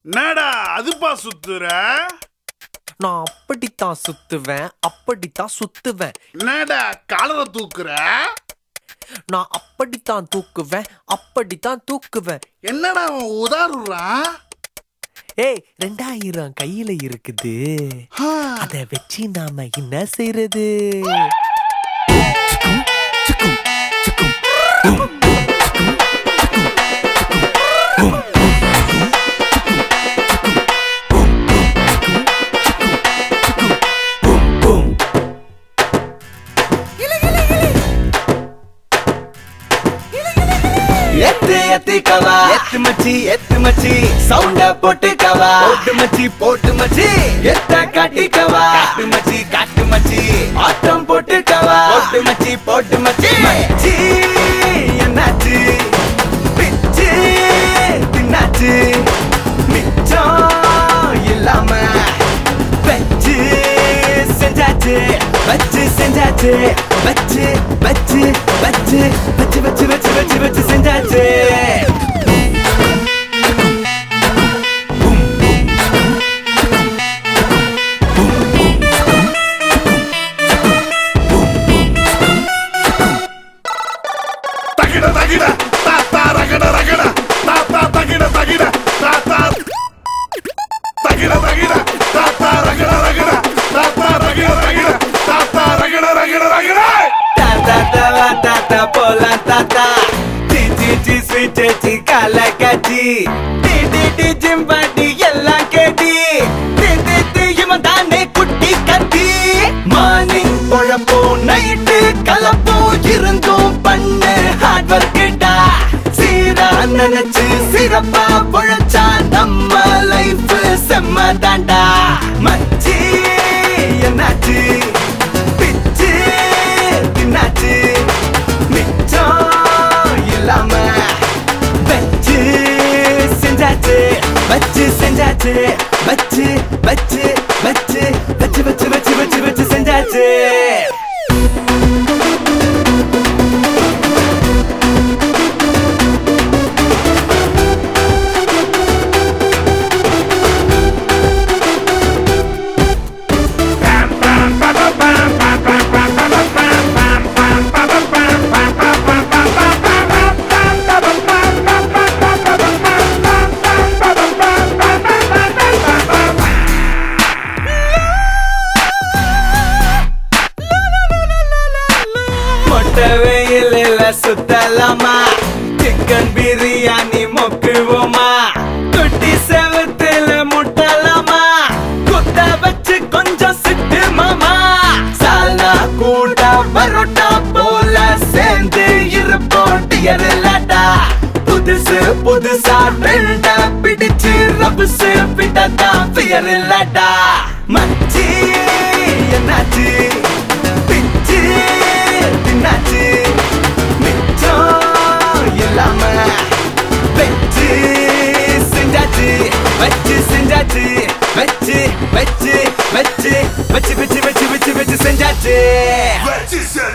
என்னடா அதுப்பா சுத்துற நான் அப்படித்தான் சுத்துவேன் அப்படித்தான் சுத்துவேன் என்னடா காலரை தூக்குற நான் அப்படித்தான் தூக்குவேன் அப்படித்தான் தூக்குவேன் என்னடா அவன் உதாருறான் ஏய் ரெண்டாயிரம் கையில இருக்குது அத வச்சு நாம என்ன செய்யறது எத்து எத்து கவா எத்து மச்சி எத்து மச்சி சவுண்ட போட்டு கவா போட்டு மச்சி போட்டு மச்சி எத்த காட்டி கவா காட்டு மச்சி காட்டு மச்சி ஆட்டம் போட்டு கவா போட்டு மச்சி போட்டு மச்சி மச்சி என்னாச்சு பிச்சு தின்னாச்சு மிச்சம் இல்லாம வச்சு செஞ்சாச்சு வச்சு செஞ்சாச்சு வச்சு வச்சு வச்சு வச்சு வச்சு வச்சு வச்சு வச்சு செஞ்சாச்சு தகிட தகிட தாத்தா ரகட ரகட தாத்தா தகிட தகிட தாத்தா தகிட தகிட தாத்தா ரகட ரகட தாத்தா ரகட ரகட தாத்தா ரகட ரகட ரகட தாத்தா தவா தாத்தா போலாம் தாத்தா சி சி சி ஸ்வீட் சி கால காட்சி டி டி டி ஜிம்பாடி எல்லாம் கேட்டி டி டி டி இவன் தானே குட்டி கத்தி மார்னிங் பொழப்போ நைட்டு கலப்போ இருந்தும் பண்ணு ஹார்ட் ஒர்க்கிட்டா சீரா நினைச்சு சிறப்பா பொழைச்சா நம்ம லைஃப் செம்ம தாண்டா மச்சி என்னாச்சு பிச்சு தின்னாச்சு மிச்சம் இல்லாம வச்சு செஞ்சாச்சு வச்சு செஞ்சாச்சு வச்சு வச்சு வச்சு வச்சு வச்சு வச்சு வச்சு வச்சு செஞ்சாச்சு மொட்டை வெயிலில் சுத்தலாமா சிக்கன் பிரியாணி மொக்குவோமா குட்டி செவத்துல முட்டலாமா குத்த வச்சு கொஞ்சம் சிட்டு மாமா சாலா கூட பரோட்டா போல சேர்ந்து இருப்போம் டியர் இல்லாட்டா புதுசு புதுசா ட்ரெண்ட பிடிச்சு ரபுசு பிட்டதான் பியர் இல்லாட்டா மச்சி என்னாச்சு பிச்சு தின்னாச்சு மிச்சம் இல்லாம வச்சு செஞ்சாச்சு வச்சு செஞ்சாச்சு வச்சு வச்சு வச்சு வச்சு வச்சு வச்சு வச்சு வச்சு செஞ்சாச்சு வச்சு